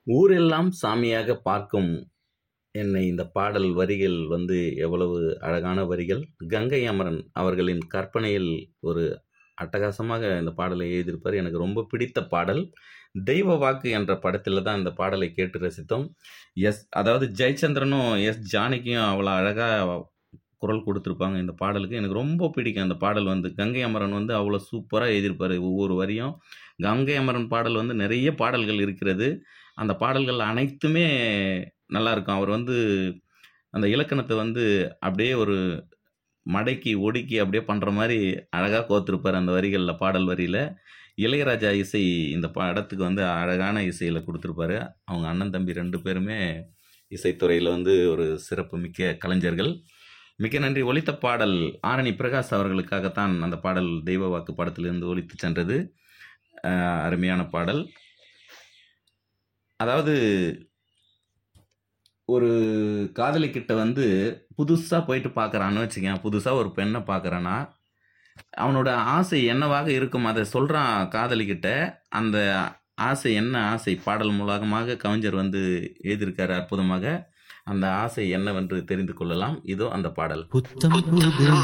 ஊரெல்லாம் சாமியாக பார்க்கும் என்னை இந்த பாடல் வரிகள் வந்து எவ்வளவு அழகான வரிகள் கங்கை அமரன் அவர்களின் கற்பனையில் ஒரு அட்டகாசமாக இந்த பாடலை எழுதியிருப்பார் எனக்கு ரொம்ப பிடித்த பாடல் தெய்வ வாக்கு என்ற படத்தில் தான் இந்த பாடலை கேட்டு ரசித்தோம் எஸ் அதாவது ஜெயச்சந்திரனும் எஸ் ஜானகியும் அவ்வளோ அழகாக குரல் கொடுத்துருப்பாங்க இந்த பாடலுக்கு எனக்கு ரொம்ப பிடிக்கும் அந்த பாடல் வந்து கங்கை அமரன் வந்து அவ்வளோ சூப்பராக எழுதியிருப்பார் ஒவ்வொரு வரியும் கங்கை அமரன் பாடல் வந்து நிறைய பாடல்கள் இருக்கிறது அந்த பாடல்கள் அனைத்துமே நல்லா இருக்கும் அவர் வந்து அந்த இலக்கணத்தை வந்து அப்படியே ஒரு மடக்கி ஒடுக்கி அப்படியே பண்ணுற மாதிரி அழகாக கோத்திருப்பார் அந்த வரிகளில் பாடல் வரியில் இளையராஜா இசை இந்த படத்துக்கு வந்து அழகான இசையில் கொடுத்துருப்பாரு அவங்க அண்ணன் தம்பி ரெண்டு பேருமே இசைத்துறையில் வந்து ஒரு சிறப்பு மிக்க கலைஞர்கள் மிக்க நன்றி ஒலித்த பாடல் ஆரணி பிரகாஷ் அவர்களுக்காகத்தான் அந்த பாடல் தெய்வ வாக்கு படத்திலிருந்து ஒலித்து சென்றது அஹ், அருமையான பாடல் அதாவது ஒரு காதலிக்கிட்ட வந்து புதுசாக போயிட்டு பார்க்குறான்னு வச்சுக்கேன் புதுசாக ஒரு பெண்ணை பார்க்குறான்னா அவனோட ஆசை என்னவாக இருக்கும் அதை சொல்கிறான் காதலிக்கிட்ட அந்த ஆசை என்ன ஆசை பாடல் மூலமாக கவிஞர் வந்து எழுதியிருக்காரு அற்புதமாக அந்த ஆசை என்னவென்று தெரிந்து கொள்ளலாம் இதோ அந்த பாடல் புத்தம் புது